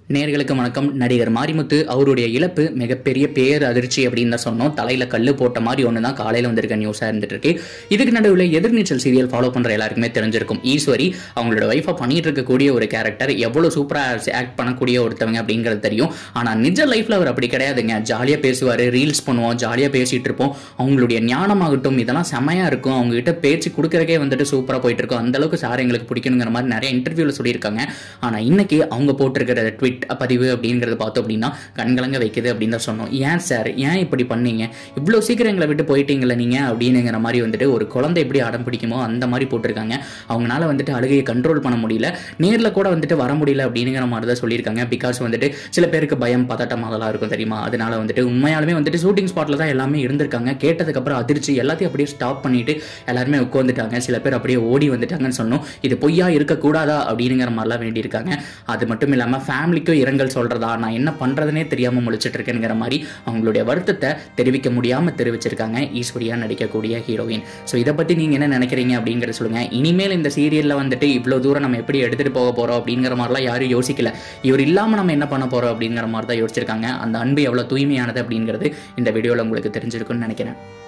நேர்களுக்கு வணக்கம் நடிகர் மாரிமுத்து அவருடைய இழப்பு மிகப்பெரிய பேர் அதிர்ச்சி அப்படின்னு தான் சொன்னோம் தலையில கல்லு போட்ட மாதிரி ஒன்று தான் காலையில் வந்திருக்க நியூஸாக இருந்துட்டு இருக்கு இதுக்கு நடுவில் எதிர்நீச்சல் சீரியல் ஃபாலோ பண்ற எல்லாருக்குமே தெரிஞ்சிருக்கும் ஈஸ்வரி அவங்களோட ஒய்ஃபை பண்ணிட்டு இருக்கக்கூடிய ஒரு கேரக்டர் எவ்வளவு சூப்பராக ஆக்ட் பண்ணக்கூடிய ஒருத்தவங்க அப்படிங்கிறது தெரியும் ஆனால் நிஜ லைஃப்ல அவர் அப்படி கிடையாதுங்க ஜாலியாக பேசுவார் ரீல்ஸ் பண்ணுவோம் ஜாலியாக பேசிட்டு இருப்போம் அவங்களுடைய ஞானமாகட்டும் இதெல்லாம் செமையா இருக்கும் அவங்க கிட்ட பேச்சு கொடுக்கறக்கே வந்துட்டு சூப்பராக போயிட்டு இருக்கும் அந்த அளவுக்கு சார் எங்களுக்கு பிடிக்கணுங்கிற மாதிரி நிறைய இன்டர்வியூவில் சொல்லியிருக்காங்க ஆனால் இன்னைக்கு அவங்க போட்டிருக்கிற ட்விட் பதிவு அப்படிங்கிறத பார்த்தோம் அப்படின்னா கண்கலங்க வைக்குது அப்படின்னு தான் சொன்னோம் ஏன் சார் ஏன் இப்படி பண்ணீங்க இவ்வளோ சீக்கிரம் எங்களை விட்டு போயிட்டீங்களே நீங்கள் அப்படிங்கிற மாதிரி வந்துட்டு ஒரு குழந்தை எப்படி அடம் பிடிக்குமோ அந்த மாதிரி போட்டிருக்காங்க அவங்களால வந்துட்டு அழுகையை கண்ட்ரோல் பண்ண முடியல நேரில் கூட வந்துட்டு வர முடியல அப்படிங்கிற மாதிரி தான் சொல்லியிருக்காங்க பிகாஸ் வந்துட்டு சில பேருக்கு பயம் பதட்டம் அதெல்லாம் இருக்கும் தெரியுமா அதனால வந்துட்டு உண்மையாலுமே வந்துட்டு ஷூட்டிங் ஸ்பாட்டில் தான் எல்லாமே இருந்திருக்காங்க கேட்டதுக்கப்புறம் அதிர்ச்சி எல்லாத்தையும் அப்படியே ஸ்டாப் பண்ணிட்டு எல்லாருமே உட்காந்துட்டாங்க சில பேர் அப்படியே ஓடி வந்துட்டாங்கன்னு சொன்னோம் இது பொய்யா இருக்கக்கூடாதா அப்படிங்கிற மாதிரிலாம் வேண்டியிருக்காங்க அது மட்டும் இல்லாமல் ஃபேமிலிக்கும் இரங்கல் சொல்றதா நான் என்ன பண்றதுனே தெரியாம முழிச்சிட்டு இருக்கேங்கிற மாதிரி அவங்களுடைய வருத்தத்தை தெரிவிக்க முடியாம தெரிவிச்சிருக்காங்க ஈஸ்வரியா நடிக்கக்கூடிய ஹீரோயின் ஸோ இதை பத்தி நீங்க என்ன நினைக்கிறீங்க அப்படிங்கறத சொல்லுங்க இனிமேல் இந்த சீரியல்ல வந்துட்டு இவ்வளவு தூரம் நம்ம எப்படி எடுத்துட்டு போக போறோம் அப்படிங்கிற மாதிரிலாம் யாரும் யோசிக்கல இவர் இல்லாம நம்ம என்ன பண்ண போறோம் அப்படிங்கிற மாதிரி தான் யோசிச்சிருக்காங்க அந்த அன்பு எவ்வளவு தூய்மையானது அப்படிங்கிறது இந்த வீடியோல உங்களுக்கு தெரிஞ்சிருக்கும்னு நினைக்கிறேன்